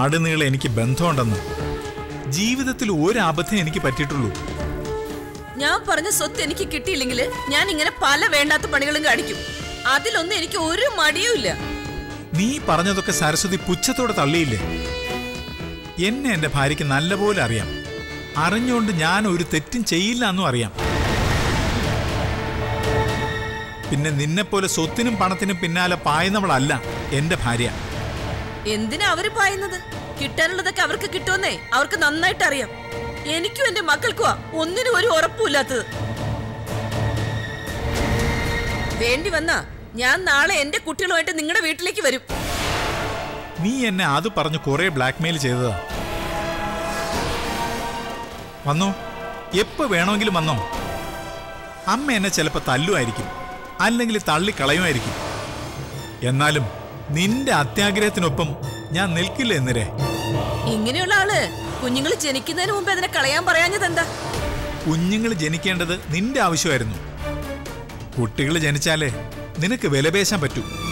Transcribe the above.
നാട് നീളെ എനിക്ക് ബന്ധമുണ്ടെന്ന് ജീവിതത്തിൽ ഒരു അബദ്ധം എനിക്ക് പറ്റിയിട്ടുള്ളൂ ഞാൻ പറഞ്ഞ സ്വത്ത് എനിക്ക് കിട്ടിയില്ലെങ്കിൽ ഞാൻ ഇങ്ങനെ പല വേണ്ടാത്ത പണികളും കാണിക്കും അതിലൊന്നും എനിക്ക് ഒരു മടിയുമില്ല നീ പറഞ്ഞതൊക്കെ സരസ്വതി പുച്ഛത്തോടെ തള്ളിയില്ലേ എന്നെ എന്റെ ഭാര്യയ്ക്ക് നല്ലപോലെ അറിയാം അറിഞ്ഞുകൊണ്ട് ഞാൻ ഒരു തെറ്റും ചെയ്യില്ല എന്നും അറിയാം പിന്നെ നിന്നെപ്പോലെ സ്വത്തിനും പണത്തിനും പിന്നാലെ പായുന്നവളല്ല എന്റെ ഭാര്യ എന്തിനാ അവര് പായുന്നത് കിട്ടാനുള്ളതൊക്കെ അവർക്ക് കിട്ടുമെന്നേ അവർക്ക് നന്നായിട്ട് അറിയാം എനിക്കും എന്റെ മക്കൾക്കുവാ ഒന്നിനും ഒരു ഉറപ്പുമില്ലാത്തത് വേണ്ടി വന്നാ ഞാൻ നാളെ എന്റെ കുട്ടികളുമായിട്ട് നിങ്ങളുടെ വീട്ടിലേക്ക് വരും നീ എന്നെ അത് പറഞ്ഞ് കുറെ ബ്ലാക്ക്മെയിൽ ചെയ്തതാ വന്നോ എപ്പോ വേണമെങ്കിലും വന്നോ അമ്മ എന്നെ ചിലപ്പോ തല്ലുമായിരിക്കും അല്ലെങ്കിൽ തള്ളിക്കളയുമായിരിക്കും എന്നാലും നിന്റെ അത്യാഗ്രഹത്തിനൊപ്പം ഞാൻ നിൽക്കില്ല എന്നിരേ ഇങ്ങനെയുള്ള ആള് കുഞ്ഞുങ്ങൾ ജനിക്കുന്നതിന് മുമ്പ് അതിനെ കളയാൻ പറയാഞ്ഞത് എന്താ കുഞ്ഞുങ്ങൾ ജനിക്കേണ്ടത് നിന്റെ ആവശ്യമായിരുന്നു കുട്ടികൾ ജനിച്ചാലേ നിനക്ക് വിലപേശാൻ പറ്റൂ